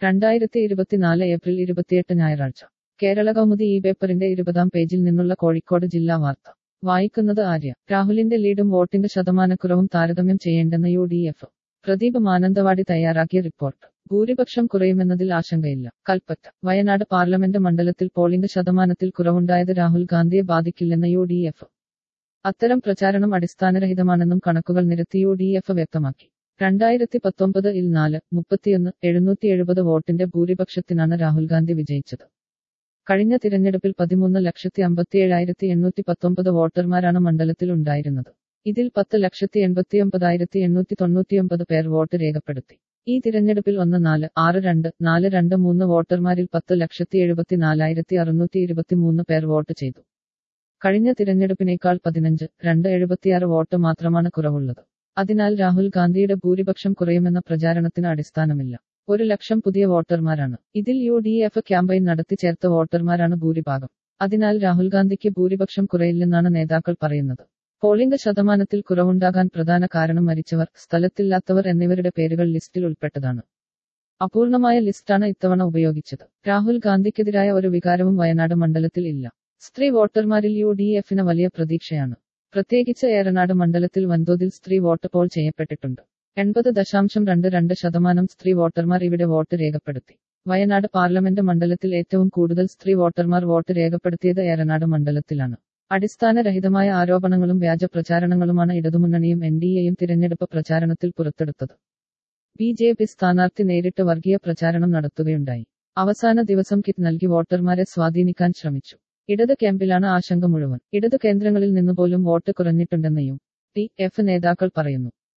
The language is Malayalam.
രണ്ടായിരത്തി ഇരുപത്തിനാല് ഏപ്രിൽ ഇരുപത്തിയെട്ട് ഞായറാഴ്ച കേരള കൗമുദി ഈ പേപ്പറിന്റെ ഇരുപതാം പേജിൽ നിന്നുള്ള കോഴിക്കോട് ജില്ലാ വാർത്ത വായിക്കുന്നത് ആര്യ രാഹുലിന്റെ ലീഡും വോട്ടിംഗ് ശതമാനക്കുറവും താരതമ്യം ചെയ്യേണ്ടെന്ന് U D F Pradeep Mananthavady തയ്യാറാക്കിയ റിപ്പോർട്ട് ഭൂരിപക്ഷം കുറയുമെന്നതിൽ ആശങ്കയില്ല കൽപ്പറ്റ വയനാട് പാർലമെന്റ് മണ്ഡലത്തിൽ പോളിംഗ് ശതമാനത്തിൽ കുറവുണ്ടായത് രാഹുൽ ഗാന്ധിയെ ബാധിക്കില്ലെന്ന് യു ഡി എഫ് അത്തരം പ്രചാരണം അടിസ്ഥാനരഹിതമാണെന്നും കണക്കുകൾ നിരത്തി യു ഡി എഫ് വ്യക്തമാക്കി രണ്ടായിരത്തി പത്തൊമ്പത് ഇൽ നാല് മുപ്പത്തിയൊന്ന് എഴുന്നൂറ്റി എഴുപത് വോട്ടിന്റെ ഭൂരിപക്ഷത്തിനാണ് രാഹുൽ ഗാന്ധി വിജയിച്ചത് കഴിഞ്ഞ തിരഞ്ഞെടുപ്പിൽ പതിമൂന്ന് ലക്ഷത്തി അമ്പത്തിയേഴായിരത്തി എണ്ണൂറ്റി പത്തൊമ്പത് വോട്ടർമാരാണ് മണ്ഡലത്തിൽ ഉണ്ടായിരുന്നത് ഇതിൽ പത്ത് ലക്ഷത്തി എൺപത്തിയൊമ്പതായിരത്തി എണ്ണൂറ്റി തൊണ്ണൂറ്റിയൊമ്പത് പേർ വോട്ട് രേഖപ്പെടുത്തി ഈ തിരഞ്ഞെടുപ്പിൽ ഒന്ന് നാല് ആറ് രണ്ട് നാല് രണ്ട് മൂന്ന് വോട്ടർമാരിൽ പത്ത് ലക്ഷത്തി എഴുപത്തി നാലായിരത്തി അറുന്നൂറ്റി ഇരുപത്തിമൂന്ന് പേർ വോട്ട് ചെയ്തു കഴിഞ്ഞ തിരഞ്ഞെടുപ്പിനേക്കാൾ പതിനഞ്ച് രണ്ട് എഴുപത്തിയാറ് വോട്ട് മാത്രമാണ് കുറവുള്ളത് അതിനാൽ രാഹുൽ ഗാന്ധിയുടെ ഭൂരിപക്ഷം കുറയുമെന്ന പ്രചാരണത്തിന് അടിസ്ഥാനമില്ല ഒരു ലക്ഷം പുതിയ വോട്ടർമാരാണ് ഇതിൽ യു ഡി എഫ് ക്യാമ്പയിൻ നടത്തി ചേർത്ത വോട്ടർമാരാണ് ഭൂരിഭാഗം അതിനാൽ രാഹുൽ ഗാന്ധിക്ക് ഭൂരിപക്ഷം കുറയില്ലെന്നാണ് നേതാക്കൾ പറയുന്നത് പോളിംഗ് ശതമാനത്തിൽ കുറവുണ്ടാകാൻ പ്രധാന കാരണം മരിച്ചവർ സ്ഥലത്തില്ലാത്തവർ എന്നിവരുടെ പേരുകൾ ലിസ്റ്റിൽ ഉൾപ്പെട്ടതാണ് അപൂർണമായ ലിസ്റ്റാണ് ഇത്തവണ ഉപയോഗിച്ചത് രാഹുൽ ഗാന്ധിക്കെതിരായ ഒരു വികാരവും വയനാട് മണ്ഡലത്തിൽ ഇല്ല സ്ത്രീ വോട്ടർമാരിൽ യു ഡി എഫിന് വലിയ പ്രതീക്ഷയാണ് പ്രത്യേകിച്ച് ഏറനാട് മണ്ഡലത്തിൽ വൻതോതിൽ സ്ത്രീ വോട്ട് പോൾ ചെയ്യപ്പെട്ടിട്ടുണ്ട് എൺപത് ദശാംശം രണ്ട് രണ്ട് ശതമാനം സ്ത്രീ വോട്ടർമാർ ഇവിടെ വോട്ട് രേഖപ്പെടുത്തി വയനാട് പാർലമെന്റ് മണ്ഡലത്തിൽ ഏറ്റവും കൂടുതൽ സ്ത്രീ വോട്ടർമാർ വോട്ട് രേഖപ്പെടുത്തിയത് ഏറനാട് മണ്ഡലത്തിലാണ് അടിസ്ഥാനരഹിതമായ ആരോപണങ്ങളും വ്യാജ പ്രചാരണങ്ങളുമാണ് ഇടതുമുന്നണിയും എൻ ഡി എയും തിരഞ്ഞെടുപ്പ് പ്രചാരണത്തിൽ പുറത്തെടുത്തത് ബി ജെ പി സ്ഥാനാർത്ഥി നേരിട്ട് വർഗീയ പ്രചാരണം നടത്തുകയുണ്ടായി അവസാന ദിവസം കിറ്റ് നൽകി വോട്ടർമാരെ സ്വാധീനിക്കാൻ ശ്രമിച്ചു ഇടത് ക്യാമ്പിലാണ് ആശങ്ക മുഴുവൻ ഇടത് കേന്ദ്രങ്ങളിൽ നിന്നുപോലും വോട്ട് കുറഞ്ഞിട്ടുണ്ടെന്ന് യു ഡി എഫ് നേതാക്കൾ പറയുന്നു